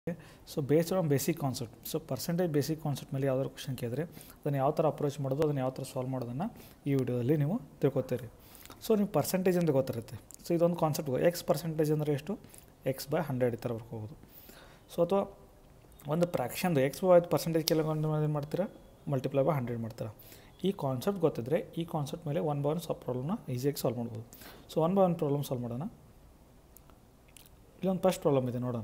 so based on basic concept so percentage basic concept ಮೇಲೆ ಯಾವ್ದಾದ್ರು question ಕೇಳಿದ್ರೆ ಅದನ್ನು ಯಾವ ಥರ ಅಪ್ರೋಚ್ ಮಾಡೋದು ಅದನ್ನು ಯಾವ ಥರ ಸಾಲ್ವ್ ಮಾಡೋದನ್ನು ಈ ವಿಡಿಯೋದಲ್ಲಿ ನೀವು ತಿಳ್ಕೊತೀರಿ ಸೊ ನೀವು ಪರ್ಸೆಂಟೇಜ್ ಅಂತ ಗೊತ್ತಿರುತ್ತೆ ಸೊ ಇದೊಂದು ಕಾನ್ಸೆಪ್ಟ್ ಎಕ್ಸ್ ಪರ್ಸೆಂಟೇಜ್ ಅಂದರೆ ಎಷ್ಟು ಎಕ್ಸ್ ಬೈ ಹಂಡ್ರೆಡ್ ಈ ಥರ ಬರ್ಕೋಬೋದು ಸೊ ಅಥವಾ ಒಂದು ಫ್ರ್ಯಾಕ್ಷನ್ದು ಎಕ್ಸ್ ಬೈ ಪರ್ಸೆಂಟೇಜ್ ಕೆಲವೊಂದು ಏನು ಮಾಡ್ತೀರಾ ಮಲ್ಟಿಪ್ಲೈ ಬೈ ಹಂಡ್ರೆಡ್ ಮಾಡ್ತೀರಾ ಈ ಕಾನ್ಸೆಪ್ಟ್ ಗೊತ್ತಿದ್ರೆ ಈ ಕಾನ್ಸೆಪ್ಟ್ ಮೇಲೆ ಒನ್ ಬೈ ಒನ್ ಸಬ್ ಪ್ರಾಬ್ಲಮ್ನ ಈಸಿಯಾಗಿ ಸಾಲ್ವ್ ಮಾಡ್ಬೋದು so one by one problem solve ಮಾಡೋಣ ಇಲ್ಲೊಂದು ಫಸ್ಟ್ ಪ್ರಾಬ್ಲಮ್ ಇದೆ ನೋಡೋಣ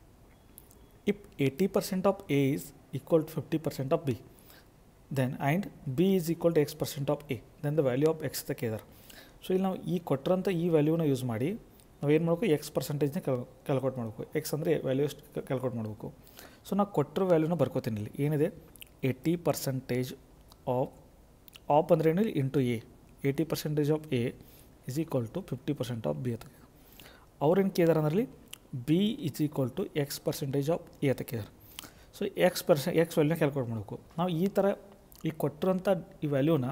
if 80% of A is equal to 50% of B, then and B is equal to X percent of A, then the value of X ಅಂತ ಕೇಳಿದಾರೆ so ಇಲ್ಲಿ ನಾವು ಈ ಕೊಟ್ಟರಂಥ ಈ ವ್ಯಾಲ್ಯೂನ ಯೂಸ್ ಮಾಡಿ ನಾವು ಏನು ಮಾಡಬೇಕು ಎಕ್ಸ್ ಪರ್ಸೆಂಟೇಜ್ನ ಕ್ಯಾಲ್ ಕ್ಯಾಲ್ಕುಲೇಟ್ ಮಾಡಬೇಕು ಎಕ್ಸ್ ಅಂದರೆ ವ್ಯಾಲ್ಯೂ ಎಷ್ಟು ಕ್ಯಾಲ್ಕುಲೇಟ್ ಮಾಡಬೇಕು ಸೊ ನಾವು ಕೊಟ್ಟಿರೋ ವ್ಯಾಲ್ಯೂನ ಬರ್ಕೋತೀನಿ ಇಲ್ಲಿ ಏನಿದೆ ಏಯ್ಟಿ ಪರ್ಸೆಂಟೇಜ್ ಆಫ್ ಆಫ್ ಅಂದರೆ ಏನು into A eighty percentage of A is equal to fifty percent of B ಅಂತ ಅವ್ರೇನು ಕೇಳಿದಾರೆ ಅದರಲ್ಲಿ B is equal to X percentage of A ಅಂತ ಕೇಳಿದಾರೆ ಸೊ ಎಕ್ಸ್ ಪರ್ಸೆಂಟ್ ಎಕ್ಸ್ ವ್ಯಾಲ್ಯೂನ ಕ್ಯಾಲ್ಕುಲೇಟ್ ಮಾಡಬೇಕು ನಾವು ಈ ಥರ ಈ ಕೊಟ್ಟಿರೋಂಥ ಈ ವ್ಯಾಲ್ಯೂನ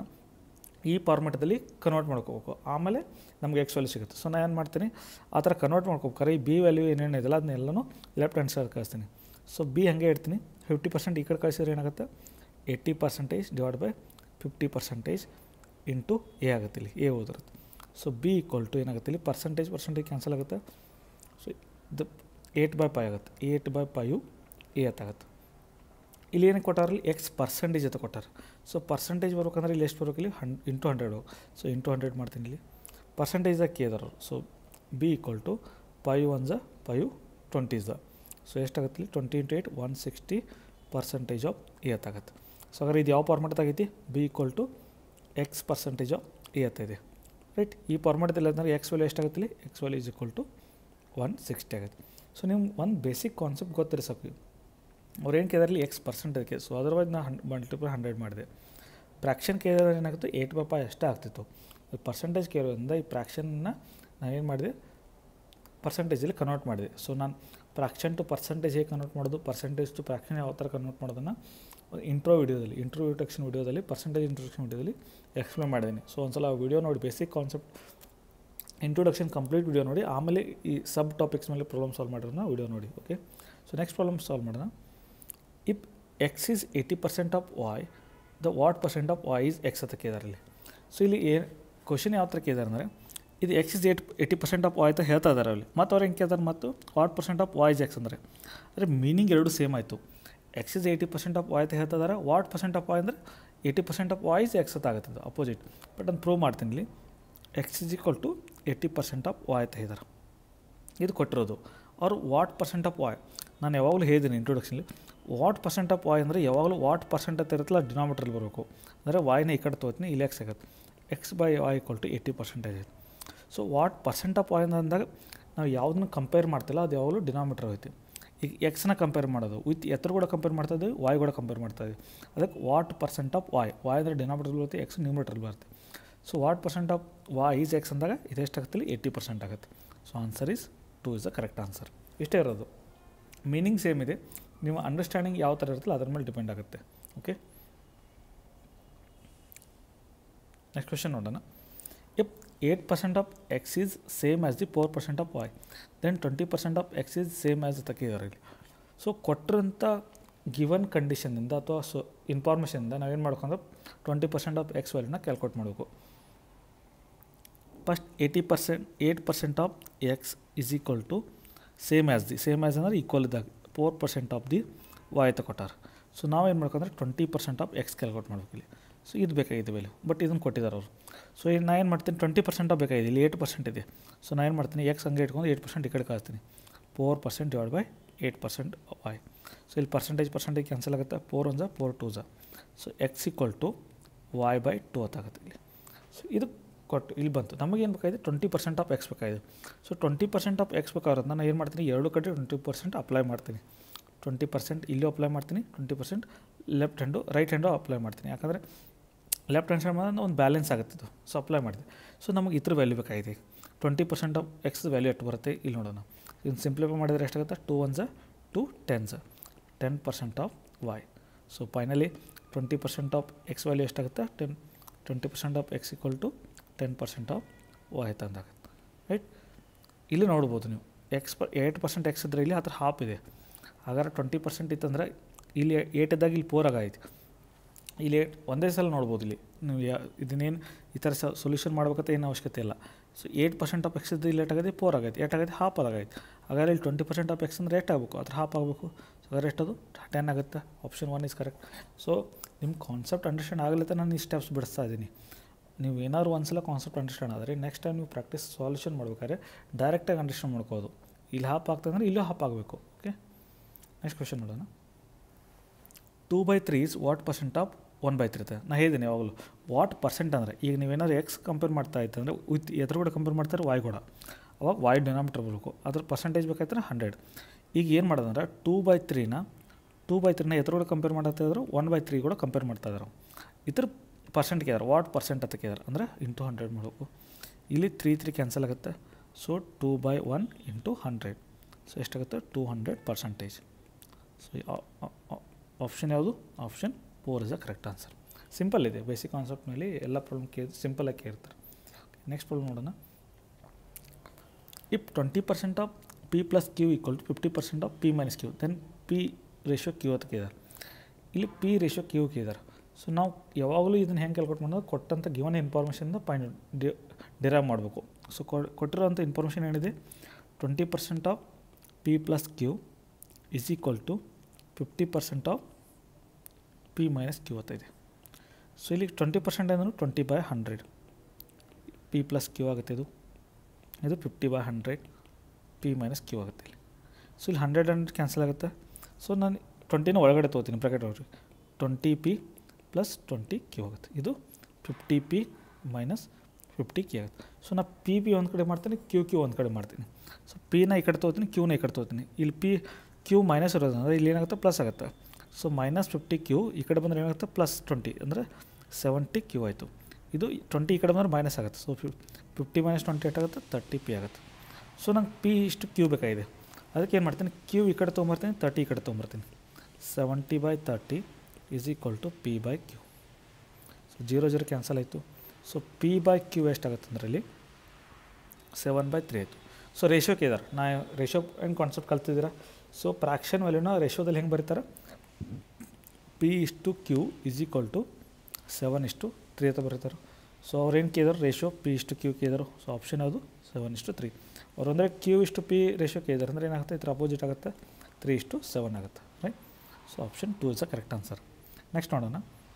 ಈ ಫಾರ್ಮೆಟದಲ್ಲಿ ಕನ್ವರ್ಟ್ ಮಾಡ್ಕೋಬೇಕು ಆಮೇಲೆ ನಮಗೆ ಎಕ್ಸ್ ವ್ಯಾಲ್ಯೂ ಸಿಗುತ್ತೆ ಸೊ ನಾನು ಏನು ಮಾಡ್ತೀನಿ ಆ ಥರ ಕನ್ವರ್ಟ್ ಮಾಡ್ಕೋಬೇಕಾರೆ ಈ ಬಿ ವ್ಯಾಲ್ಯೂ ಏನೇನು ಇದೆಯಲ್ಲ ಅದನ್ನೆಲ್ಲನೂ ಲೆಫ್ಟ್ ಹ್ಯಾಂಡ್ ಸೈಡ್ ಕಳಿಸ್ತೀನಿ ಸೊ ಬಿ ಹಾಗೆ ಇಡ್ತೀನಿ ಫಿಫ್ಟಿ ಪರ್ಸೆಂಟ್ ಈ ಕಡೆ ಕಳಿಸಿದ್ರೆ ಏನಾಗುತ್ತೆ eighty percentage divide by fifty percentage into A ಆಗುತ್ತೆ ಇಲ್ಲಿ ಎ ಓದಿರುತ್ತೆ ಸೊ ಬಿ ಈಕ್ವಲ್ ಟು ಏನಾಗುತ್ತೆ ಇಲ್ಲಿ ಪರ್ಸೆಂಟೇಜ್ ಪರ್ಸೆಂಟೇಜ್ ಕ್ಯಾನ್ಸಲ್ ಆಗುತ್ತೆ ಸೊ ಇದು ಏಟ್ ಬೈ ಪೈ ಆಗುತ್ತೆ ಏಟ್ ಬೈ ಪೈಯು ಎ ಆಗುತ್ತೆ ಇಲ್ಲಿ ಏನಕ್ಕೆ ಕೊಟ್ಟಾರಲ್ಲಿ ಎಕ್ಸ್ ಪರ್ಸೆಂಟೇಜ್ ಅಂತ ಕೊಟ್ಟಾರೆ ಸೊ ಪರ್ಸೆಂಟೇಜ್ ಬರ್ಬೇಕಂದ್ರೆ ಇಲ್ಲಿ ಎಷ್ಟು ಬರ್ಬೇಕು ಇಲ್ಲಿ hun into hundred so into hundred ಮಾಡ್ತೀನಿ ಇಲ್ಲಿ ಪರ್ಸೆಂಟೇಜ್ದಾಗ ಕೇಳಿದಾರೆ so B equal to five one ಝ ಪೈವ್ ಟ್ವೆಂಟಿ ಝ ಸೊ ಎಷ್ಟಾಗುತ್ತೆ ಇಲ್ಲಿ twenty into eight one sixty percentage of A ಆಗುತ್ತೆ ಸೊ ಹಾಗಾದ್ರೆ ಇದು ಯಾವ ಫಾರ್ಮೆಟ್ ಆಗೈತಿ B equal to X percentage of A ಇದೆ ರೈಟ್ ಈ ಫಾರ್ಮೆಟ್ದಲ್ಲಿ ಅಂದರೆ ಎಕ್ಸ್ ವ್ಯಾಲ್ಯೂ ಎಷ್ಟಾಗುತ್ತೆ ಇಲ್ಲಿ X value is equal to one sixty ಆಗುತ್ತೆ ಸೊ ನೀವು ಒಂದು ಬೇಸಿಕ್ ಕಾನ್ಸೆಪ್ಟ್ ಗೊತ್ತಿರಿ ಸಾಕು ಅವ್ರು ಏನು ಕೇಳಿದ್ರಲ್ಲಿ ಎಕ್ಸ್ ಪರ್ಸೆಂಟ್ ಅದಕ್ಕೆ ಸೊ ಅದರ್ವೈಸ್ ನಾನು ಹಂಡ್ ಮಲ್ಟಿಪಲ್ ಹಂಡ್ರೆಡ್ ಮಾಡಿದೆ ಫ್ರ್ಯಾಕ್ಷನ್ ಕೇಳಿದ್ರೆ ಏನಾಗುತ್ತೆ ಏಟ್ ಬೈ ಫೈ ಅಷ್ಟೇ ಆಗ್ತಿತ್ತು ಪರ್ಸೆಂಟೇಜ್ ಕೇಳೋದ್ರಿಂದ ಈ ಫ್ರ್ಯಾಕ್ಷನ್ನ ನಾನೇನು ಮಾಡಿದೆ ಪರ್ಸೆಂಟೇಜಲ್ಲಿ ಕನ್ವರ್ಟ್ ಮಾಡಿದೆ ಸೊ ನಾನು ಫ್ರ್ಯಾಕ್ಷನ್ ಟು ಪರ್ಸೆಂಟೇಜ್ ಹೇಗೆ ಕನ್ವರ್ಟ್ ಮಾಡೋದು ಪರ್ಸೆಂಟೇಜ್ ಟು ಫ್ರ್ಯಾಕ್ಷನ್ ಯಾವ ಥರ ಕನ್ವರ್ಟ್ ಮಾಡೋದನ್ನು ಇಂಟ್ರೋ ವಿಡಿಯೋದಲ್ಲಿ ಇಂಟ್ರೋ ಇಂಟ್ರೊಡಕ್ಷನ್ ವಿಡಿಯೋದಲ್ಲಿ ಪರ್ಸೆಂಟೇಜ್ ಇಂಟ್ರೊಡಕ್ಷನ್ ವಿಡಿಯೋದಲ್ಲಿ ಎಕ್ಸ್ಪ್ಲೇನ್ ಮಾಡಿದ್ದೀನಿ ಸೊ ಒಂದು ಸಲ ವಿಡಿಯೋ ನೋಡಿ basic concept introduction complete video ನೋಡಿ ಆಮೇಲೆ ಈ ಸಬ್ ಟಾಪಿಕ್ಸ್ ಮೇಲೆ ಪ್ರಾಬ್ಲಮ್ ಸಾಲ್ವ್ ಮಾಡಿರೋಣ ವಿಡಿಯೋ ನೋಡಿ okay so next problem solve ಮಾಡೋಣ if X is eighty percent of Y the what percent of Y is X ಅಂತ ಕೇಳಿದಾರೆ ಇಲ್ಲಿ ಸೊ ಇಲ್ಲಿ ಏನು ಕ್ವಶನ್ ಯಾವ ಥರ ಕೇಳಿದಾರೆ ಅಂದರೆ ಇದು X is eight eighty percent of Y ಅಂತ ಹೇಳ್ತಾ ಇದ್ದಾರೆ ಅಲ್ಲಿ ಮತ್ತು ಅವ್ರು ಹೆಂಗೆ ಕೇಳ್ತಾರೆ ಮತ್ತು what percent of Y is X ಅಂದರೆ ಅಂದರೆ ಮೀನಿಂಗ್ ಎರಡು ಸೇಮ್ ಆಯಿತು X is eighty percent of Y ಅಂತ ಹೇಳ್ತಾ ಇದ್ದಾರೆ ವಾಟ್ ಪರ್ಸೆಂಟ್ ಆಫ್ ವಾಯ್ ಅಂದರೆ eighty percent of Y is X ಅಂತ ಆಗುತ್ತೆ ಅಪೋಸಿಟ್ ಬಟ್ ಅದನ್ನು ಪ್ರೂವ್ ಮಾಡ್ತೀನಿ ಇಲ್ಲಿ X is equal to eighty percent of Y ಅಂತ ಹೇಳಿದ್ದಾರೆ ಇದು ಕೊಟ್ಟಿರೋದು ಅವ್ರು ವಾಟ್ ಪರ್ಸೆಂಟ್ ಆಫ್ ವಾಯ್ ನಾನು ಯಾವಾಗಲೂ ಹೇಳಿದ್ದೀನಿ ಇಂಟ್ರೊಡಕ್ಷನ್ಲಿ ವಾಟ್ ಪರ್ಸೆಂಟ್ ಆಫ್ ವಾಯ್ ಅಂದರೆ ಯಾವಾಗಲೂ ವಾಟ್ ಪರ್ಸೆಂಟ್ ಅಂತ ಇರುತ್ತಲ್ಲ ಡಿನಾಮಿಟ್ರಲ್ಲಿ ಬರಬೇಕು ಅಂದರೆ ವಾಯ್ನ ಈ ಕಡೆ ತೊಗೋತೀನಿ ಇಲ್ಲಿ ಎಕ್ಸ್ ಆಗುತ್ತೆ X by Y equal to eighty percentage ಐತೆ so what percent of Y ಅಂದಾಗ ನಾವು ಯಾವುದನ್ನ ಕಂಪೇರ್ ಮಾಡ್ತಿಲ್ಲ ಅದು ಯಾವಾಗಲೂ ಡಿನಾಮಿಟ್ರ್ ಐತಿ ಈಗ ಎಕ್ಸ್ನ ಕಂಪೇರ್ ಮಾಡೋದು ವಿತ್ ಎತ್ತರ ಕೂಡ ಕಂಪೇರ್ ಮಾಡ್ತಾ ಇದ್ದೀವಿ ವಾಯ್ ಕೂಡ ಕಂಪೇರ್ ಮಾಡ್ತಾ ಇದ್ದೀವಿ ಅದಕ್ಕೆ what percent of Y Y ಅಂದರೆ ಡಿನಾಮಿಟ್ರಲ್ಲಿ ಬರುತ್ತೆ ಎಕ್ಸ್ ನ್ಯೂಮಿಟ್ರಲ್ಲಿ ಬರುತ್ತೆ so what percent of Y is X ಅಂದಾಗ ಇದೆಷ್ಟಾಗುತ್ತೆ ಏಯ್ಟಿ ಪರ್ಸೆಂಟ್ ಆಗುತ್ತೆ so answer is two is the correct answer ಇಷ್ಟೇ ಇರೋದು ಮೀನಿಂಗ್ ಸೇಮ್ ಇದೆ ನಿಮ್ಮ ಅಂಡರ್ಸ್ಟ್ಯಾಂಡಿಂಗ್ ಯಾವ ಥರ ಇರುತ್ತಲ್ಲ ಅದ್ರ ಮೇಲೆ ಡಿಪೆಂಡ್ ಆಗುತ್ತೆ ಓಕೆ ನೆಕ್ಸ್ಟ್ ಕ್ವೆಶನ್ ನೋಡೋಣ if eight percent of X is same as the four percent of Y then twenty percent of X is same as ತಕ್ಕಿದ್ದಾರೆ ಇಲ್ಲಿ ಸೊ ಕೊಟ್ಟಿರೋಂಥ ಗಿವನ್ ಕಂಡೀಷನಿಂದ ಅಥವಾ ಸೊ ಇನ್ಫಾರ್ಮೇಷನಿಂದ ನಾವೇನು ಮಾಡ್ಕೊಂಡ್ರೆ ಟ್ವೆಂಟಿ ಪರ್ಸೆಂಟ್ ಆಫ್ ಎಕ್ಸ್ ವ್ಯಾಲ್ಯೂನ calculate ಮಾಡಬೇಕು first eighty percent eight percent of X is equal to same as the same as ಅಂದರೆ equal ಇದ್ದಾಗ four percent of the Y ಕೊಟ್ಟಾರ ಸೊ ನಾವೇನು ಮಾಡ್ಕೊಂಡ್ರೆ twenty percent of X calculate ಮಾಡ್ಬೇಕು ಇಲ್ಲಿ so ಇದು ಬೇಕಾಗಿದೆ ವ್ಯಾಲ್ಯೂ ಬಟ್ ಇದನ್ನು ಕೊಟ್ಟಿದ್ದಾರೆ ಅವರು ಸೊ ಈಗ ನಾ ಏನು ಮಾಡ್ತೀನಿ ಟ್ವೆಂಟಿ ಪರ್ಸೆಂಟ್ ಆಫ್ ಬೇಕಾಗಿದೆ ಇಲ್ಲಿ ಏಯ್ಟ್ ಪರ್ಸೆಂಟ್ ಇದೆ ಸೊ ನಾನು ಏನು ಮಾಡ್ತೀನಿ ಎಕ್ಸ್ ಹಂಗೆ ಇಟ್ಕೊಂಡು ಏಯ್ಟ್ ಪರ್ಸೆಂಟ್ ಈ ಕಡೆ ಕಳಿಸ್ತೀನಿ four percent divide by eight percent Y so ಇಲ್ಲಿ ಪರ್ಸೆಂಟೇಜ್ ಪರ್ಸೆಂಟೇಜ್ ಕ್ಯಾನ್ಸಲ್ ಆಗುತ್ತೆ ಫೋರ್ ಒನ್ ಝ ಫೋರ್ ಟೂ ಝ so X equal to Y by two ಆಗುತ್ತೆ ಇಲ್ಲಿ ಸೊ ಇದು ಕೊಟ್ಟು ಇಲ್ಲಿ ಬಂತು ನಮಗೇನು ಬೇಕಾಗಿದೆ ಟ್ವೆಂಟಿ ಪರ್ಸೆಂಟ್ ಆಫ್ ಎಕ್ಸ್ ಬೇಕಾಗಿದೆ so twenty percent of X ಬೇಕಾದ್ರೆ ನಾನು ಏನು ಮಾಡ್ತೀನಿ ಎರಡು ಕಡೆ ಟ್ವೆಂಟಿ ಪರ್ಸೆಂಟ್ ಅಪ್ಲೈ ಮಾಡ್ತೀನಿ ಟ್ವೆಂಟಿ ಪರ್ಸೆಂಟ್ ಇಲ್ಲೂ ಅಪ್ಲೈ ಮಾಡ್ತೀನಿ twenty percent left hand right hand apply ಮಾಡ್ತೀನಿ ಯಾಕಂದರೆ ಲೆಫ್ಟ್ ಹ್ಯಾಂಡ್ ಸೈಡ್ ಮಾಡಿದ್ರೆ ಒಂದು ಬ್ಯಾಲೆನ್ಸ್ ಆಗುತ್ತೆ ಇದು ಸೊ ಅಪ್ಲೈ ಮಾಡಿದೆ ಸೊ ನಮಗೆ ಇದ್ರ ವ್ಯಾಲ್ಯೂ ಬೇಕಾಗಿದೆ twenty percent of X value ಎಷ್ಟು ಬರುತ್ತೆ ಇಲ್ಲಿ ನೋಡೋಣ ಇದನ್ನು ಸಿಂಪ್ಲಿಫೈ ಮಾಡಿದರೆ ಎಷ್ಟಾಗುತ್ತೆ ಟೂ ಒನ್ ಝ ಟು ಟೆನ್ ಝ ten percent of Y so finally twenty percent of X value ಎಷ್ಟಾಗುತ್ತೆ ten twenty percent of X equal to ten percent of Y ತಂದಾಗುತ್ತೆ ರೈಟ್ ಇಲ್ಲಿ ನೋಡ್ಬೋದು ನೀವು ಎಕ್ಸ್ ಪ ಏಯ್ಟ್ ಪರ್ಸೆಂಟ್ ಎಕ್ಸ್ ಇದ್ದರೆ ಇಲ್ಲಿ ಹತ್ರ ಹಾಫ್ ಇದೆ ಹಾಗಾದ್ರೆ ಟ್ವೆಂಟಿ ಪರ್ಸೆಂಟ್ ಇತ್ತಂದ್ರೆ ಇಲ್ಲಿ ಏಟ್ ಇದ್ದಾಗ ಇಲ್ಲಿ ಫೋರ್ ಆಗೈತೆ ಇಲ್ಲಿ ಏಟ್ ಒಂದೇ ಸಲ ನೋಡ್ಬೋದು ಇಲ್ಲಿ ನೀವು ಯಾ ಇದನ್ನೇನು ಈ ಥರ ಸೊಲ್ಯೂಷನ್ ಮಾಡ್ಬೇಕಂತ ಏನು ಅವಶ್ಯಕತೆ ಇಲ್ಲ so eight percent of X ಇದ್ದು ಇಲ್ಲಿ ಏಟ್ ಆಗೈತೆ ಫೋರ್ ಆಗೈತೆ ಏಟ್ ಆಗೈತೆ ಹಾಫ್ ಆಗೈತೆ ಹಾಗಾದ್ರೆ ಇಲ್ಲಿ ಟ್ವೆಂಟಿ ಪರ್ಸೆಂಟ್ ಆಫ್ ಎಕ್ಸ್ ಅಂದ್ರೆ ಏಟ್ ಆಗಬೇಕು ಅದ್ರ ಹಾಫ್ ಆಗಬೇಕು ಸೊ ಅದ್ರ ಎಷ್ಟದು ಟೆನ್ ಆಗುತ್ತೆ option one is correct so ನಿಮ್ಮ ಕಾನ್ಸೆಪ್ಟ್ ಅಂಡರ್ಸ್ಟ್ಯಾಂಡ್ ಆಗಲಿತ್ತ ನಾನು ಈ ಸ್ಟೆಪ್ಸ್ ಬಿಡಿಸ್ತಾ ಇದ್ದೀನಿ ನೀವು ಏನಾದ್ರು ಒಂದು ಸಲ ಕಾನ್ಸೆಪ್ಟ್ ಅಂಡರ್ಸ್ಟ್ಯಾಂಡ್ ಆದರೆ ನೆಕ್ಸ್ಟ್ ಟೈಮ್ ನೀವು ಪ್ರಾಕ್ಟೀಸ್ ಸಾಲ್ಯೂಷನ್ ಮಾಡ್ಬೇಕಾದ್ರೆ ಡೈರೆಕ್ಟಾಗಿ ಅಂಡರ್ಸ್ಟ್ಯಾಂಡ್ ಮಾಡ್ಕೋದು ಇಲ್ಲಿ ಹಾಪ್ ಆಗ್ತದಂದ್ರೆ ಇಲ್ಲೂ ಹಾಪ್ ಆಗಬೇಕು ಓಕೆ ನೆಕ್ಸ್ಟ್ ಕ್ವೆಶನ್ ನೋಡೋಣ two by three is what percent of one by three ನಾ ಹೇಳಿದ್ದೀನಿ ಯಾವಾಗಲೂ ವಾಟ್ ಪರ್ಸೆಂಟ್ ಅಂದರೆ ಈಗ ನೀವೇನಾದ್ರು ಎಕ್ಸ್ ಕಂಪೇರ್ ಮಾಡ್ತಾ ಇತ್ತಂದರೆ ವಿತ್ ಎದ್ರ ಕೂಡ ಕಂಪೇರ್ ಮಾಡ್ತಾರೆ ವಾಯ್ ಕೂಡ ಅವಾಗ ವಾಯ್ ಡಿನಾಮಿಟರ್ ಬರಬೇಕು ಅದ್ರ ಪರ್ಸೆಂಟೇಜ್ ಬೇಕಾಯ್ತಾರೆ ಹಂಡ್ರೆಡ್ ಈಗ ಏನು ಮಾಡೋದಂದ್ರೆ ಟೂ ಬೈ ತ್ರೀನ ಟೂ ಬೈ ತ್ರೀನ ಎದ್ರ ಕೂಡ ಕಂಪೇರ್ ಮಾಡ್ತಾ ಇದ್ರು ಒನ್ ಬೈ ತ್ರೀ ಕೂಡ ಕಂಪೇರ್ ಮಾಡ್ತಾ ಇದ್ದಾರೆ ಇದ್ರ ಪರ್ಸೆಂಟ್ ಕೇಳಿದಾರೆ ವಾಟ್ ಪರ್ಸೆಂಟ್ ಅಂತ ಕೇಳಿದಾರೆ ಅಂದರೆ ಇಂಟು ಹಂಡ್ರೆಡ್ ಮಾಡಬೇಕು ಇಲ್ಲಿ ತ್ರೀ ತ್ರೀ ಕ್ಯಾನ್ಸಲ್ ಆಗುತ್ತೆ so two by one into hundred so ಎಷ್ಟಾಗುತ್ತೆ two hundred percentage so option ಯಾವುದು option four is a correct answer simple ಇದೆ ಬೇಸಿಕ್ ಕಾನ್ಸೆಪ್ಟ್ ಮೇಲೆ ಎಲ್ಲ ಪ್ರಾಬ್ಲಮ್ ಕೇ ಸಿಂಪಲಾಗಿ ಕೇಳ್ತಾರೆ ನೆಕ್ಸ್ಟ್ ಪ್ರಾಬ್ಲಮ್ ನೋಡೋಣ if twenty percent of P plus Q equal to fifty percent of P minus Q then P ratio Q ಅಂತ ಕೇಳಿದಾರೆ ಇಲ್ಲಿ ಪಿ ರೇಷಿಯೋ ಕ್ಯೂ ಕೇಳಿದಾರೆ ಸೊ ನಾವು ಯಾವಾಗಲೂ ಇದನ್ನು ಹೆಂಗೆ ಕ್ಯಾಲ್ಕುಲೇಟ್ ಮಾಡೋದು ಕೊಟ್ಟಂಥ ಗಿವನ್ ಇನ್ಫಾರ್ಮೇಷನ್ದ ಪಾಯಿಂಟ್ ಡಿ ಡಿರೈವ್ ಮಾಡಬೇಕು ಸೊ ಕೊಟ್ಟಿರೋಂಥ ಇನ್ಫಾರ್ಮೇಷನ್ ಏನಿದೆ twenty percent of P plus Q is equal to fifty percent of P minus Q ಅಂತ ಇದೆ ಸೊ ಇಲ್ಲಿ ಟ್ವೆಂಟಿ ಪರ್ಸೆಂಟ್ ಅಂದ್ರೆ twenty by hundred P plus Q ಆಗುತ್ತೆ ಇದು ಇದು fifty by hundred P minus Q ಆಗುತ್ತೆ ಇಲ್ಲಿ ಸೊ ಇಲ್ಲಿ ಹಂಡ್ರೆಡ್ ಹಂಡ್ರೆಡ್ ಕ್ಯಾನ್ಸಲ್ ಆಗುತ್ತೆ ಸೊ ನಾನು ಟ್ವೆಂಟಿನ ಒಳಗಡೆ ತೊಗೋತೀನಿ ಬ್ರಾಕೆಟ್ ಒಳಗೆ twenty P plus twenty Q ಆಗುತ್ತೆ ಇದು fifty P minus fifty Q ಆಗುತ್ತೆ ಸೊ ನಾನು ಪಿ ಪಿ ಒಂದು ಕಡೆ ಮಾಡ್ತೀನಿ ಕ್ಯೂ ಕ್ಯೂ ಒಂದು ಕಡೆ ಮಾಡ್ತೀನಿ ಸೊ ಪಿನ ಈ ಕಡೆ ತೊಗೋತೀನಿ ಕ್ಯೂನ ಈ ಕಡೆ ತೊಗೋತೀನಿ ಇಲ್ಲಿ ಪಿ ಕ್ಯೂ ಮೈನಸ್ ಇರೋದಂದ್ರೆ ಇಲ್ಲಿ ಏನಾಗುತ್ತೆ ಪ್ಲಸ್ ಆಗುತ್ತೆ ಸೊ ಮೈನಸ್ ಫಿಫ್ಟಿ ಕ್ಯೂ ಈ ಕಡೆ ಬಂದರೆ ಏನಾಗುತ್ತೆ ಪ್ಲಸ್ ಟ್ವೆಂಟಿ ಅಂದರೆ ಸೆವೆಂಟಿ ಕ್ಯೂ ಆಯಿತು ಇದು ಟ್ವೆಂಟಿ ಈ ಕಡೆ ಬಂದರೆ ಮೈನಸ್ ಆಗುತ್ತೆ so fif fifty minus twenty eight ಆಗುತ್ತೆ ತರ್ಟಿ ಪಿ ಆಗುತ್ತೆ ಸೊ ನಂಗೆ ಪಿ ಇಷ್ಟು ಕ್ಯೂ ಬೇಕಾಗಿದೆ ಅದಕ್ಕೆ ಏನು ಮಾಡ್ತೀನಿ ಕ್ಯೂ ಈ ಕಡೆ ತೊಗೊಂಬರ್ತೀನಿ ತರ್ಟಿ ಈ ಕಡೆ ತೊಗೊಂಬರ್ತೀನಿ seventy by thirty is equal to P by Q so zero zero cancel ಆಯಿತು ಸೊ ಪಿ ಬೈ ಕ್ಯೂ ಎಷ್ಟಾಗುತ್ತೆ ಅಂದರೆ ಇಲ್ಲಿ ಸೆವೆನ್ ಬೈ ತ್ರೀ ಆಯಿತು ಸೊ ರೇಷಿಯೋ ಕೇದಾರ ನಾ ರೇಷಿಯೋ ಹೆಂಗೆ ಕಾನ್ಸೆಪ್ಟ್ ಕಲ್ತಿದ್ದೀರಾ ಸೊ ಪ್ರಾಕ್ಷನ್ ವ್ಯಾಲ್ಯೂನ ರೇಷಿಯೋದಲ್ಲಿ ಹೆಂಗೆ ಬರೀತಾರೆ ಪಿ ಇಷ್ಟು Q is equal to seven ಇಷ್ಟು ತ್ರೀ ಅಂತ ಬರೀತಾರೆ ಸೊ ಅವ್ರು ಏನು ಕೇಳಿದ್ರು ರೇಷಿಯೋ ಪಿ ಇಷ್ಟು ಕ್ಯೂ ಕೇಳಿದರು ಸೊ ಆಪ್ಷನ್ ಯಾವುದು ಸೆವೆನ್ ಇಷ್ಟು ತ್ರೀ ಅವ್ರು ಅಂದರೆ ಕ್ಯೂ ಇಷ್ಟು ಪಿ ರೇಷಿಯೋ ಕೇಳಿದಾರೆ ಅಂದರೆ ಏನಾಗುತ್ತೆ ಇದ್ರ ಅಪೋಸಿಟ್ ಆಗುತ್ತೆ ತ್ರೀ ಇಷ್ಟು ಸೆವೆನ್ ಆಗುತ್ತೆ right so option two is a correct answer next ನೋಡೋಣ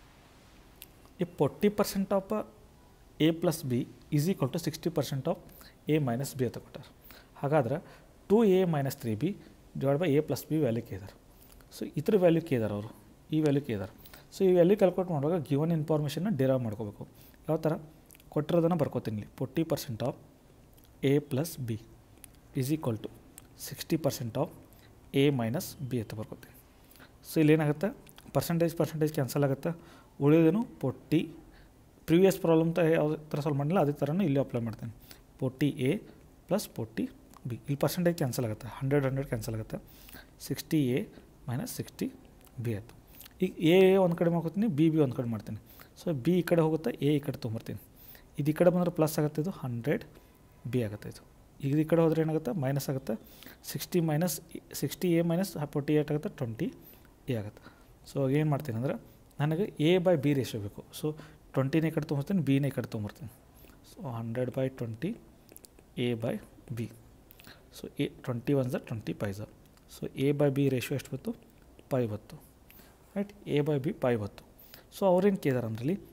ಈ forty percent of A plus B is equal to sixty percent of A minus B ಅಂತ ಕೊಟ್ಟಾರೆ ಹಾಗಾದ್ರೆ two A minus three B divide by A plus B value ಕೇಳಿದಾರೆ so ಇದ್ರ value ಕೇಳಿದಾರೆ ಅವರು ಈ ವ್ಯಾಲ್ಯೂ ಕೇಳಿದಾರೆ ಸೊ ಈ ವ್ಯಾಲ್ಯೂ ಕ್ಯಾಲ್ಕುಲೇಟ್ ಮಾಡುವಾಗ ಗಿವನ್ ಇನ್ಫಾರ್ಮೇಷನ್ನ ಡಿರೈವ್ ಮಾಡ್ಕೋಬೇಕು ಯಾವ ಥರ ಕೊಟ್ಟಿರೋದನ್ನು ಬರ್ಕೋತೀನಿ ಇಲ್ಲಿ forty percent of A plus B is equal to sixty percent of A minus B ಅಂತ ಬರ್ಕೋತೀನಿ ಸೊ ಇಲ್ಲಿ ಏನಾಗುತ್ತೆ ಪರ್ಸೆಂಟೇಜ್ ಪರ್ಸೆಂಟೇಜ್ ಕ್ಯಾನ್ಸಲ್ ಆಗುತ್ತೆ ಉಳಿಯೋದೇನು ಫೋರ್ಟಿ ಪ್ರೀವಿಯಸ್ ಪ್ರಾಬ್ಲಮ್ ತ ಯಾವ ಥರ ಸಾಲ್ವ್ ಮಾಡಿಲ್ಲ ಅದೇ ಥರನೂ ಇಲ್ಲಿ ಅಪ್ಲೈ ಮಾಡ್ತೀನಿ forty A plus forty B ಇಲ್ಲಿ ಪರ್ಸೆಂಟೇಜ್ ಕ್ಯಾನ್ಸಲ್ ಆಗುತ್ತೆ ಹಂಡ್ರೆಡ್ ಹಂಡ್ರೆಡ್ ಕ್ಯಾನ್ಸಲ್ ಆಗುತ್ತೆ sixty A minus sixty B ಆಯಿತು ಈಗ ಎ ಒಂದು ಕಡೆ ಮಾಡ್ಕೊತೀನಿ ಬಿ ಬಿ ಒಂದು ಕಡೆ ಮಾಡ್ತೀನಿ ಸೊ ಬಿ ಈ ಕಡೆ ಹೋಗುತ್ತೆ ಎ ಈ ಕಡೆ ತೊಗೊಂಬರ್ತೀನಿ ಇದು ಈ ಕಡೆ ಬಂದರೆ ಪ್ಲಸ್ ಆಗುತ್ತೆ ಇದು ಹಂಡ್ರೆಡ್ ಬಿ ಆಗುತ್ತೆ ಇದು ಈಗ ಈ ಕಡೆ ಹೋದರೆ ಏನಾಗುತ್ತೆ ಮೈನಸ್ ಆಗುತ್ತೆ sixty minus sixty A minus forty eight ಆಗುತ್ತೆ ಟ್ವೆಂಟಿ ಎ ಆಗುತ್ತೆ ಸೊ ಏನು ಮಾಡ್ತೀನಿ ಅಂದರೆ ನನಗೆ ಎ ಬೈ ಬಿ ರೇಷಿಯೋ ಬೇಕು ಸೊ ಟ್ವೆಂಟಿನೇ ಕಡೆ ತೊಗೊಂಬರ್ತೀನಿ ಬಿನೇ ಕಡೆ ತೊಗೊಂಬರ್ತೀನಿ so hundred by twenty A by B so A twenty one ಝ ಟ್ವೆಂಟಿ ಫೈ ಝ so A by B ratio ಎಷ್ಟು ಬಂತು ಪೈ ಬತ್ತು right A by B five ಬತ್ತು ಸೊ ಅವ್ರೇನು ಕೇಳಿದಾರೆ ಅಂದ್ರೆ ಇಲ್ಲಿ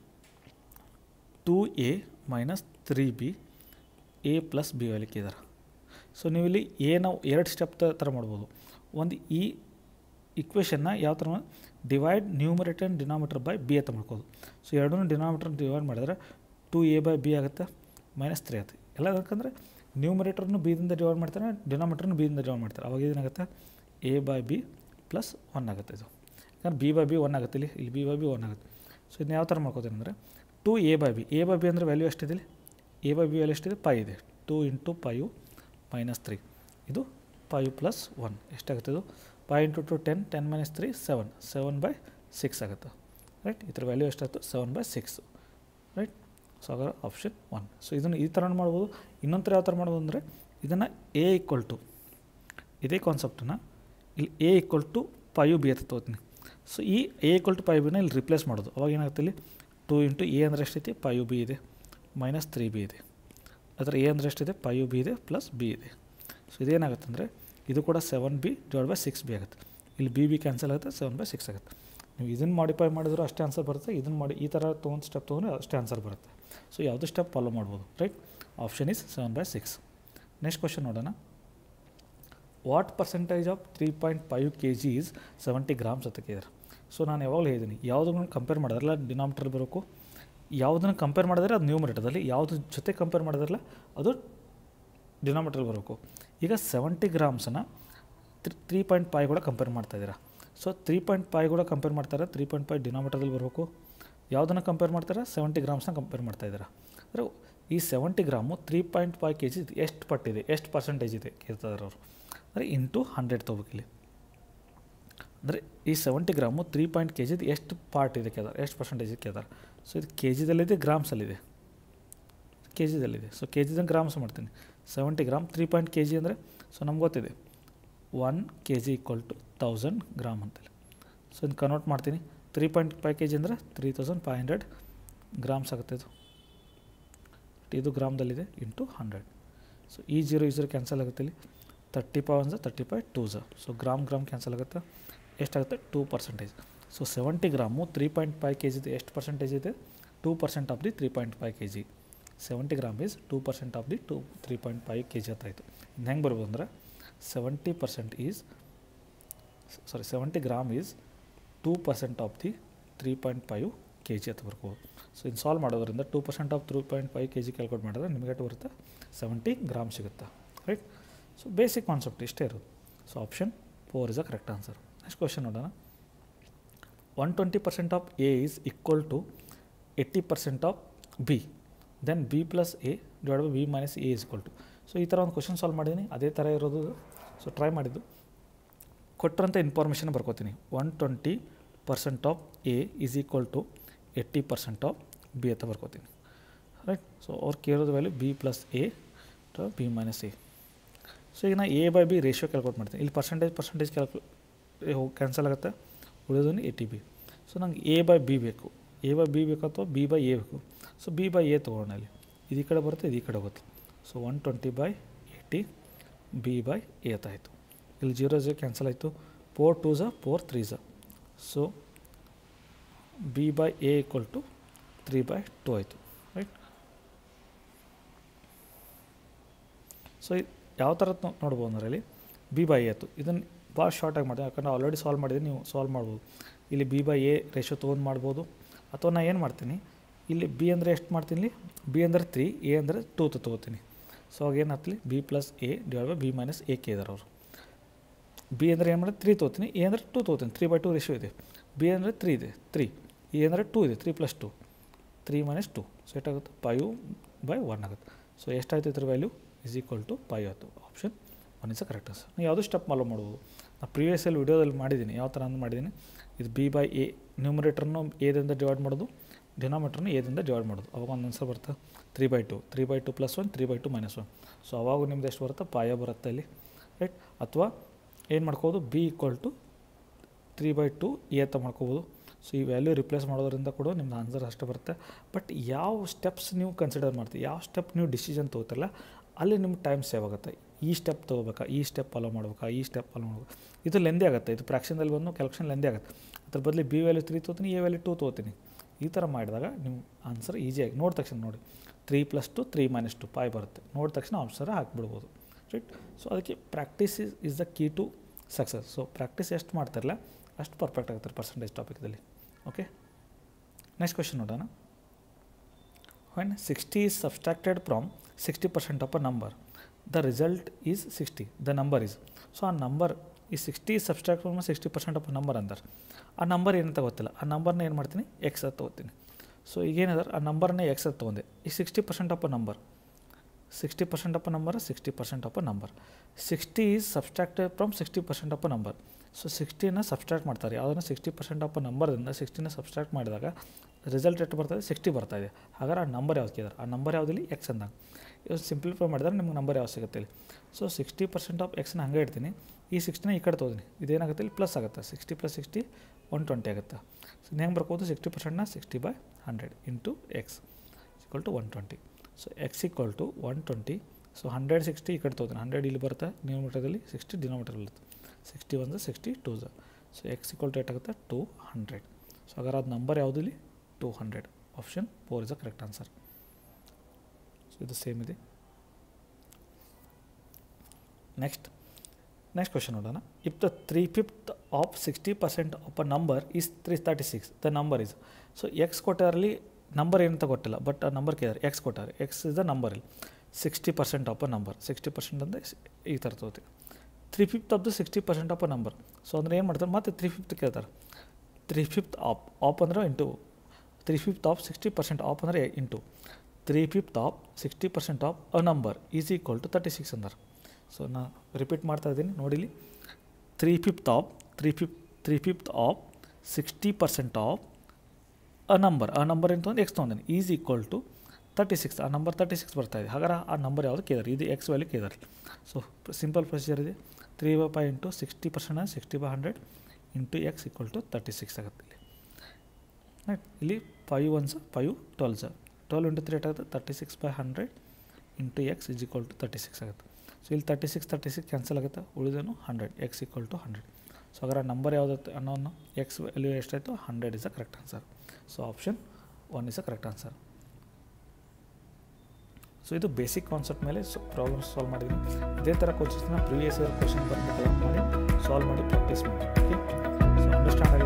two A minus three B A plus B value ಕೇಳಿದಾರೆ ಸೊ ನೀವು ಇಲ್ಲಿ ಎ ನಾವು ಎರಡು ಸ್ಟೆಪ್ ಥರ ಮಾಡ್ಬೋದು ಒಂದು ಈ ಇಕ್ವೇಷನ್ನ ಯಾವ ಥರ divide numerator and denominator by B ಅಂತ ಮಾಡ್ಕೋದು ಸೊ ಎರಡೂ ಡಿನಾಮಿನೇಟರ್ ಡಿವೈಡ್ ಮಾಡಿದ್ರೆ ಟು ಎ ಬೈ ಬಿ ಆಗುತ್ತೆ ಮೈನಸ್ ತ್ರೀ ಆಗುತ್ತೆ ಎಲ್ಲ ಯಾಕಂದರೆ ನ್ಯೂಮರೇಟರ್ನು ಬಿದಿಂದ ಡಿವೈಡ್ ಮಾಡ್ತಾರೆ ಡಿನಾಮಿನೇಟರ್ನು ಬಿದಿಂದ ಡಿವೈಡ್ ಮಾಡ್ತಾರೆ ಅವಾಗ ಏನಾಗುತ್ತೆ A by B plus one ಆಗುತ್ತೆ ಇದು ಯಾಕಂದ್ರೆ ಬಿ ಬೈ ಬಿ ಒನ್ ಆಗುತ್ತೆ ಇಲ್ಲಿ ಇಲ್ಲಿ ಬಿ ಬೈ ಬಿ ಒನ್ ಆಗುತ್ತೆ ಸೊ ಇದನ್ನ ಯಾವ ಥರ ಮಾಡ್ಕೋತೀನಿ ಅಂದರೆ two A by B A by B ಅಂದರೆ ವ್ಯಾಲ್ಯೂ ಎಷ್ಟಿದೆ ಇಲ್ಲಿ ಎ ಬೈ ಬಿ ವ್ಯಾಲ್ಯೂ ಎಷ್ಟಿದೆ ಪೈ ಇದೆ two into five minus three ಇದು ಫೈವ್ ಪ್ಲಸ್ ಒನ್ ಎಷ್ಟಾಗುತ್ತೆ ಇದು five into two ten ten minus three seven seven by six ಆಗುತ್ತೆ right ಇದ್ರ ವ್ಯಾಲ್ಯೂ ಎಷ್ಟಾಯ್ತು seven by six right so ಹಾಗಾದ್ರೆ option one so ಇದನ್ನು ಈ ಥರ ಮಾಡ್ಬೋದು ಇನ್ನೊಂದು ಥರ ಯಾವ ಥರ ಮಾಡ್ಬೋದು ಅಂದರೆ ಇದನ್ನು ಎ ಈಕ್ವಲ್ ಟು ಇದೇ ಕಾನ್ಸೆಪ್ಟನ್ನು ಇಲ್ಲಿ A equal to five B ಅಂತ ತೊಗೋತೀನಿ ಸೊ ಈ ಎ ಈಕ್ವಲ್ ಟು ಪೈ ಬಿನ ಇಲ್ಲಿ ರಿಪ್ಲೇಸ್ ಮಾಡೋದು ಅವಾಗ ಏನಾಗುತ್ತೆ ಇಲ್ಲಿ ಟು ಇಂಟು ಎ ಅಂದರೆ ಎಷ್ಟೈತಿ ಪೈ ಯು ಬಿ ಇದೆ ಮೈನಸ್ ತ್ರೀ ಬಿ ಇದೆ ಅದರ ಎ ಅಂದರೆ ಎಷ್ಟಿದೆ ಪೈ ಯು ಬಿ ಇದೆ ಪ್ಲಸ್ ಬಿ ಇದೆ ಸೊ ಇದೇನಾಗುತ್ತೆ ಅಂದರೆ ಇದು ಕೂಡ seven B divide by six B ಆಗುತ್ತೆ ಇಲ್ಲಿ ಬಿ ಬಿ ಕ್ಯಾನ್ಸಲ್ ಆಗುತ್ತೆ ಸೆವೆನ್ ಬೈ ಸಿಕ್ಸ್ ಆಗುತ್ತೆ ನೀವು ಇದನ್ನು ಮಾಡಿಫೈ ಮಾಡಿದ್ರು ಅಷ್ಟೇ ಆನ್ಸರ್ ಬರುತ್ತೆ ಇದನ್ನು ಮಾಡಿ ಈ ಥರ ತೊಗೊಂಡು ಸ್ಟೆಪ್ ತೊಗೊಂಡ್ರೆ ಅಷ್ಟೇ ಆನ್ಸರ್ ಬರುತ್ತೆ ಸೊ ಯಾವುದೇ ಸ್ಟೆಪ್ ಫಾಲೋ ಮಾಡ್ಬೋದು right option is seven by six next question ನೋಡೋಣ what percentage of three point five K G is seventy grams ಅಂತ ಕೇಳಿದ್ರೆ ಸೊ ನಾನು ಯಾವಾಗಲೂ ಹೇಳಿದ್ದೀನಿ ಯಾವುದನ್ನು ಕಂಪೇರ್ ಮಾಡೋದ್ರಲ್ಲ ಡಿನಾಮಿಟರ್ ಬರಬೇಕು ಯಾವುದನ್ನು ಕಂಪೇರ್ ಮಾಡಿದ್ರೆ ಅದು ನ್ಯೂಮರೇಟರ್ದಲ್ಲಿ ಯಾವ್ದು ಜೊತೆ ಕಂಪೇರ್ ಮಾಡಿದ್ರಲ್ಲ ಅದು ಡಿನಾಮಿಟರ್ ಬರಬೇಕು ಈಗ ಸೆವೆಂಟಿ ಗ್ರಾಮ್ಸನ್ನು ತ್ರೀ ತ್ರೀ ಪಾಯಿಂಟ್ ಫೈವ್ ಕೂಡ ಕಂಪೇರ್ ಮಾಡ್ತಾಯಿದ್ದೀರಾ ಸೊ ತ್ರೀ ಪಾಯಿಂಟ್ ಫೈವ್ ಕೂಡ ಕಂಪೇರ್ ಮಾಡ್ತಾರೆ ತ್ರೀ ಪಾಯಿಂಟ್ ಫೈವ್ ಡಿನಾಮಿಟರ್ದಲ್ಲಿ ಬರಬೇಕು ಯಾವುದನ್ನು ಕಂಪೇರ್ ಮಾಡ್ತಾರೆ ಸೆವೆಂಟಿ ಗ್ರಾಮ್ಸ್ನ ಕಂಪೇರ್ ಮಾಡ್ತಾಯಿದ್ದೀರಾ ಅಂದರೆ ಈ seventy gram three point five K G ಎಷ್ಟು ಪಟ್ಟಿದೆ ಎಷ್ಟು ಪರ್ಸೆಂಟೇಜ್ ಇದೆ ಕೇಳ್ತಿದ್ದಾರೆ ಅವರು ಅಂದರೆ ಇಂಟು ಹಂಡ್ರೆಡ್ ತೊಗೋಬೇಕಿಲ್ಲಿ ಅಂದರೆ ಈ seventy gram three point K ಜಿದು ಎಷ್ಟು ಪಾರ್ಟ್ ಇದೆ ಕೇಳ್ತಾರೆ ಎಷ್ಟು ಪರ್ಸೆಂಟೇಜ್ ಕೇಳ್ತಾರೆ ಸೊ ಇದು ಕೆ ಜಿದಲ್ಲಿದೆ ಗ್ರಾಮ್ಸಲ್ಲಿದೆ ಕೆ ಜಿದಲ್ಲಿದೆ ಸೊ ಕೆ ಜಿದಂಗೆ ಗ್ರಾಮ್ಸ್ ಮಾಡ್ತೀನಿ seventy gram three point K G ಅಂದರೆ ಸೊ ನಮ್ಗೆ ಗೊತ್ತಿದೆ one K G equal to thousand gram ಅಂತೇಳಿ ಸೊ ಇದನ್ನು ಕನ್ವರ್ಟ್ ಮಾಡ್ತೀನಿ three point five K G ಅಂದರೆ three thousand five hundred grams ಆಗುತ್ತೆ ಇದು ಇದು ಗ್ರಾಮ್ದಲ್ಲಿದೆ ಇಂಟು ಹಂಡ್ರೆಡ್ ಸೊ ಈ ಜೀರೋ ಈ ಜೀರೋ ಕ್ಯಾನ್ಸಲ್ ಆಗುತ್ತೆ ಇಲ್ಲಿ ತರ್ಟಿ ಫೈವ್ ಅಂದರೆ ತರ್ಟಿ ಫೈವ್ ಟೂ ಝ ಸೊ ಗ್ರಾಮ್ ಗ್ರಾಮ್ ಕ್ಯಾನ್ಸಲ್ ಆಗುತ್ತೆ ಎಷ್ಟಾಗುತ್ತೆ two percentage so seventy gram three point five K ಜಿದು ಎಷ್ಟು ಪರ್ಸೆಂಟೇಜ್ ಇದೆ two percent of the three point five K G seventy gram is two percent of the to three point five K G ಅಂತ ಆಯಿತು ಇನ್ನು ಹೆಂಗೆ ಬರ್ಬೋದು ಅಂದರೆ seventy percent is sorry seventy gram is two percent of the three point five K G ಅಂತ ಬರ್ಬೋದು so ಇನ್ನು solve ಮಾಡೋದ್ರಿಂದ two percent of three point five K G calculate ಮಾಡಿದ್ರೆ ನಿಮಗೆ ಎಷ್ಟು ಬರುತ್ತೆ ಸೆವೆಂಟಿ ಗ್ರಾಮ್ ಸಿಗುತ್ತೆ ರೈಟ್ ಸೊ ಬೇಸಿಕ್ ಕಾನ್ಸೆಪ್ಟ್ ಇಷ್ಟೇ ಇರೋದು so option four is a correct answer next question ನೋಡೋಣ one twenty percent of A is equal to eighty percent of B then B plus A divide by B minus A is equal to so ಈ ಥರ ಒಂದು question solve ಮಾಡಿದ್ದೀನಿ ಅದೇ ಥರ ಇರೋದು so try ಮಾಡಿದ್ದು ಕೊಟ್ಟಿರೋಂಥ ಇನ್ಫಾರ್ಮೇಷನ್ ಬರ್ಕೋತೀನಿ one twenty percent of A is equal to eighty percent of B ಅಂತ ಬರ್ಕೋತೀನಿ ರೈಟ್ ಸೊ ಅವ್ರು ಕೇಳೋದು value B plus A to B minus A so ಈಗ ನಾ A by B ratio calculate ಮಾಡ್ತೀನಿ ಇಲ್ಲಿ ಪರ್ಸೆಂಟೇಜ್ ಪರ್ಸೆಂಟೇಜ್ ಕ್ಯಾಲ್ಕು ಹೋಗಿ ಕ್ಯಾನ್ಸಲ್ ಆಗುತ್ತೆ ಉಳಿಯೋದನ್ನು ಎ ಟಿ ಬಿ ಸೊ ನಂಗೆ ಎ ಬೈ ಬಿ ಬೇಕು ಎ ಬೈ ಬಿ ಬೇಕು ಅಥವಾ ಬಿ ಬೈ ಎ ಬೇಕು ಸೊ ಬಿ ಬೈ ಎ ತೊಗೊಳ್ಳೋಣ ಇಲ್ಲಿ ಇದು ಈ ಕಡೆ ಬರುತ್ತೆ ಇದು ಈ ಕಡೆ ಹೋಗುತ್ತೆ so one twenty by eighty B by A ಅಂತ ಆಯಿತು ಇಲ್ಲಿ ಜೀರೋ ಜೀರೋ ಕ್ಯಾನ್ಸಲ್ ಆಯಿತು ಫೋರ್ ಟೂ ಝ ಫೋರ್ ತ್ರೀ ಝ so B by A equal to three by two ಆಯಿತು ರೈಟ್ ಸೊ ಯಾವ ಥರ ನೋಡ್ಬೋದು ಅಂದ್ರೆ ಇಲ್ಲಿ ಬಿ ಬೈ ಎ ಆಯಿತು ಇದನ್ನು ಭಾಳ ಶಾರ್ಟಾಗಿ ಮಾಡಿದೆ ಯಾಕಂದ್ರೆ ಆಲ್ರೆಡಿ ಸಾಲ್ವ್ ಮಾಡಿದ್ದೀನಿ ನೀವು ಸಾಲ್ವ್ ಮಾಡ್ಬೋದು ಇಲ್ಲಿ ಬಿ ಬೈ ಎ ರೇಷೋ ತೊಗೊಂಡು ಮಾಡ್ಬೋದು ಅಥವಾ ನಾನು ಏನು ಮಾಡ್ತೀನಿ ಇಲ್ಲಿ ಬಿ ಅಂದರೆ ಎಷ್ಟು ಮಾಡ್ತೀನಿ ಇಲ್ಲಿ ಬಿ ಅಂದರೆ ತ್ರೀ ಎ ಅಂದರೆ ಟೂ ತ ತೊಗೋತೀನಿ ಸೊ ಅವಾಗ ಏನಾಗ್ತಲಿ B plus A divide by B minus A ಕೆ ಇದಾರೆ ಅವರು ಬಿ ಅಂದರೆ ಏನು ಮಾಡಿದ್ರೆ ತ್ರೀ ತೊಗೋತೀನಿ ಎ ಅಂದರೆ ಟೂ ತೊಗೋತೀನಿ ತ್ರೀ ಬೈ ಟು ರೇಷಿಯೋ ಇದೆ ಬಿ ಅಂದರೆ ತ್ರೀ ಇದೆ ತ್ರೀ ಎ ಅಂದರೆ ಟೂ ಇದೆ three plus two three minus two so ಎಷ್ಟಾಗುತ್ತೆ ಫೈವ್ ಬೈ ಒನ್ ಆಗುತ್ತೆ ಸೊ ಎಷ್ಟಾಯ್ತು ಇದ್ರ value is equal to five ಆಯಿತು option one is a correct answer ನೀವು ಯಾವುದೂ ಸ್ಟೆಪ್ ಫಾಲೋ ಮಾಡ್ಬೋದು ನಾನು ಪ್ರೀವಿಯಸ್ಸಲ್ಲಿ ವಿಡಿಯೋದಲ್ಲಿ ಮಾಡಿದ್ದೀನಿ ಯಾವ ಥರ ಅಂತ ಮಾಡಿದ್ದೀನಿ ಇದು ಬಿ ಬೈ ಎ ನ್ಯೂಮರೇಟರ್ನು ಎದಿಂದ ಡಿವೈಡ್ ಮಾಡೋದು ಡಿನಾಮಿನೇಟರ್ನ ಎದಿಂದ ಡಿವೈಡ್ ಮಾಡೋದು ಅವಾಗ ಒಂದು ಆನ್ಸರ್ ಬರುತ್ತೆ three by two three by two plus one three by two minus one so ಅವಾಗ ನಿಮ್ದು ಎಷ್ಟು ಬರುತ್ತೆ ಪಾಯ ಬರುತ್ತೆ ಇಲ್ಲಿ ರೈಟ್ ಅಥವಾ ಏನು ಮಾಡ್ಕೋಬೋದು B equal to three by two A ಅಂತ ಮಾಡ್ಕೋಬೋದು ಸೊ ಈ ವ್ಯಾಲ್ಯೂ ರಿಪ್ಲೇಸ್ ಮಾಡೋದ್ರಿಂದ ಕೂಡ ನಿಮ್ದು ಆನ್ಸರ್ ಅಷ್ಟೇ ಬರುತ್ತೆ ಬಟ್ ಯಾವ ಸ್ಟೆಪ್ಸ್ ನೀವು ಕನ್ಸಿಡರ್ ಮಾಡ್ತೀವಿ ಯಾವ ಸ್ಟೆಪ್ ನೀವು ಡಿಸಿಷನ್ ತೊಗೋತಿರಲ್ಲ ಅಲ್ಲಿ ನಿಮ್ಗೆ ಟೈಮ್ ಸೇವ್ ಆಗುತ್ತೆ ಈ ಸ್ಟೆಪ್ ತೊಗೋಬೇಕಾ ಈ ಸ್ಟೆಪ್ ಫಾಲೋ ಮಾಡ್ಬೇಕಾ ಈ ಸ್ಟೆಪ್ ಫಾಲೋ ಮಾಡ್ಬೇಕು ಇದು ಲೆಂದಿ ಆಗುತ್ತೆ ಇದು ಫ್ರ್ಯಾಕ್ಷನ್ದಲ್ಲಿ ಬಂದು ಕ್ಯಾಲ್ಕುಲೇಷನ್ ಲೆಂದಿ ಆಗುತ್ತೆ ಅದ್ರ ಬದಲು ಬಿ ವ್ಯಾಲ್ಯೂ ತ್ರೀ ತೊಗೋತೀನಿ ಎ ವ್ಯಾಲ್ಯೂ ಟೂ ತೊಗೋತೀನಿ ಈ ಥರ ಮಾಡಿದಾಗ ನೀವು ಆನ್ಸರ್ ಈಸಿಯಾಗಿ ನೋಡಿದ ತಕ್ಷಣ ನೋಡಿ three plus two three minus two five ಬರುತ್ತೆ ನೋಡಿದ ತಕ್ಷಣ ಆನ್ಸರ್ ಹಾಕ್ಬಿಡ್ಬೋದು ರೈಟ್ ಸೊ ಅದಕ್ಕೆ practice is is the key to success so practice ಎಷ್ಟು ಮಾಡ್ತಿರಲ್ಲ ಅಷ್ಟು ಪರ್ಫೆಕ್ಟ್ ಆಗುತ್ತೆ ಪರ್ಸೆಂಟೇಜ್ ಟಾಪಿಕ್ದಲ್ಲಿ ಓಕೆ ನೆಕ್ಸ್ಟ್ ಕ್ವೆಶನ್ ನೋಡೋಣ when sixty is subtracted from sixty percent of a number the result is sixty the number is so ಆ number ಈ sixty subtract from sixty percent of a number ಅಂತಾರೆ ಆ number ಏನಂತ ಗೊತ್ತಿಲ್ಲ ಆ ನಂಬರ್ನ ಏನು ಮಾಡ್ತೀನಿ ಎಕ್ಸ್ ಅಂತ ತೊಗೋತೀನಿ ಸೊ ಈಗೇನಿದಾರೆ ಆ ನಂಬರ್ನೇ ಎಕ್ಸ್ ಅಂತ ತೊಗೊಂಡೆ ಈ sixty percent of a number sixty percent of a number sixty percent of a number sixty is subtracted from sixty percent of a number so ಸಿಕ್ಸ್ಟಿನ ಸಬ್ಸ್ಟ್ರಾಕ್ಟ್ ಮಾಡ್ತಾರೆ ಯಾವುದನ್ನು ಸಿಕ್ಸ್ಟಿ ಪರ್ಸೆಂಟ್ ಆಫ್ ಅ ನಂಬರ್ದಿಂದ ಸಿಕ್ಸ್ಟಿನ subtract ಮಾಡಿದಾಗ result ಎಷ್ಟು ಬರ್ತದೆ sixty ಬರ್ತಾಯಿದೆ ಹಾಗಾದ್ರೆ ಆ ನಂಬರ್ ಯಾವ್ದು ಕೇಳಿದಾರೆ ಆ ನಂಬರ್ ಯಾವುದಿಲ್ಲಿ ಎಕ್ಸ್ ಅಂದಾಗ ಇದು ಸಿಂಪ್ಲಿಫೈ ಮಾಡಿದ್ರೆ ನಿಮ್ಗೆ ನಂಬರ್ ಯಾವ ಸಿಗುತ್ತೆ ಇಲ್ಲಿ ಸೊ ಸಿಕ್ಸ್ಟಿ ಪರ್ಸೆಂಟ್ ಆಫ್ ಎಕ್ಸ್ನ ಹಂಗೆ ಇಡ್ತೀನಿ ಈ ಸಿಕ್ಸ್ಟಿನ ಈ ಕಡೆ ತೊಗೊಂಡಿನಿ ಇದೇನಾಗುತ್ತೆ ಇಲ್ಲಿ ಪ್ಲಸ್ ಆಗುತ್ತೆ sixty plus sixty one twenty ಆಗುತ್ತೆ ಸೊ ಹೆಂಗೆ ಬರ್ಬೋದು ಸಿಕ್ಸ್ಟಿ ಪರ್ಸೆಂಟ್ನ sixty by hundred into X equal to one twenty so X equal to one twenty so hundred sixty ಈ ಕಡೆ ತೊಗೋತೀನಿ ಹಂಡ್ರೆಡ್ ಇಲ್ಲಿ ಬರುತ್ತೆ ಡಿನೋಮೀಟರ್ದಲ್ಲಿ ಸಿಕ್ಸ್ಟಿ ಡಿನೋಮೀಟರ್ ಬರುತ್ತೆ ಸಿಕ್ಸ್ಟಿ ಒಂದು ಸಿಕ್ಸ್ಟಿ ಟೂ ಝ ಸೊ ಎಕ್ಸ್ ಈಕ್ವಲ್ ಟು ಏಟಾಗುತ್ತೆ ಟೂ ಹಂಡ್ರೆಡ್ ಸೊ ಹಾಗಾದ್ರೆ ಅದು ನಂಬರ್ ಯಾವುದು ಇಲ್ಲಿ two hundred option four is a correct answer so ಇದು ಸೇಮ್ ಇದೆ ನೆಕ್ಸ್ಟ್ ನೆಕ್ಸ್ಟ್ ಕ್ವೆಶನ್ ನೋಡೋಣ if the three fifth of sixty percent of a number is three thirty six the number is so X ಕೊಟ್ಟಾರಲ್ಲಿ number ಏನಂತ ಕೊಟ್ಟಿಲ್ಲ but ಆ number ಕೇಳಿದಾರೆ X ಕೊಟ್ಟಾರೆ X is the number ಇಲ್ಲಿ sixty percent of a number sixty percent ಅಂದರೆ ಈ ಥರ ತಗೋತೀವಿ three fifth of the sixty percent of a number so ಅಂದರೆ ಏನು ಮಾಡ್ತಾರೆ ಮತ್ತೆ ತ್ರೀ ಫಿಫ್ತ್ ಕೇಳ್ತಾರೆ ತ್ರೀ ಫಿಫ್ತ್ ಆಫ್ ಆಫ್ ಅಂದರೆ into three fifth of sixty percent of ಅಂದರೆ into three fifth of sixty percent of a number is equal to thirty six ಅಂದ್ರೆ so ನಾನು repeat ಮಾಡ್ತಾ ಇದ್ದೀನಿ ನೋಡಿಲಿ three fifth of three fifth three fifth of sixty percent of a number ಆ number ಏನು ತೊಗೊಂಡು X ತೊಗೊಂಡಿನಿ is equal to thirty six ಆ ನಂಬರ್ ತರ್ಟಿ ಸಿಕ್ಸ್ ಬರ್ತಾ ಇದೆ ಹಾಗಾದ್ರೆ ಆ ನಂಬರ್ ಯಾವುದು ಕೇಳಿದಾರೆ ಇದು ಎಕ್ಸ್ ವ್ಯಾಲ್ಯೂ ಕೇಳಿದಾರೆ ಸೊ ಸಿಂಪಲ್ ಪ್ರೊಸೀಜರ್ ಇದೆ three by five into sixty percent sixty by hundred into X equal to thirty six ಆಗುತ್ತೆ ಇಲ್ಲಿ ರೈಟ್ ಇಲ್ಲಿ five ones five twelve sir twelve into three ಆಗುತ್ತೆ thirty six by hundred into X is equal to thirty six ಆಗುತ್ತೆ so ಇಲ್ಲಿ thirty six thirty six cancel ಆಗುತ್ತೆ ಉಳಿದೇನು hundred X equal to hundred so ಅದರ number ಯಾವುದಾಯ್ತು ಅನ್ನೋನು X value ಎಷ್ಟಾಯಿತು hundred is a correct answer so option one is a correct answer so ಇದು basic concept ಮೇಲೆ ಸೊ ಪ್ರಾಬ್ಲಮ್ಸ್ ಸಾಲ್ವ್ ಮಾಡಿದ್ದೀನಿ ಇದೇ ಥರ ಕೋಚಿಸ್ನ ಪ್ರೀವಿಯಸ್ ಇಯರ್ ಕ್ವಶನ್ ಬಂದು ಮಾಡಿ ಸಾಲ್ವ್ ಮಾಡಿ ಪ್ರಾಕ್ಟೀಸ್ ಮಾಡಿ ಓಕೆ ಸೊ ಅಂಡರ್ಸ್ಟ್ಯಾಂಡ್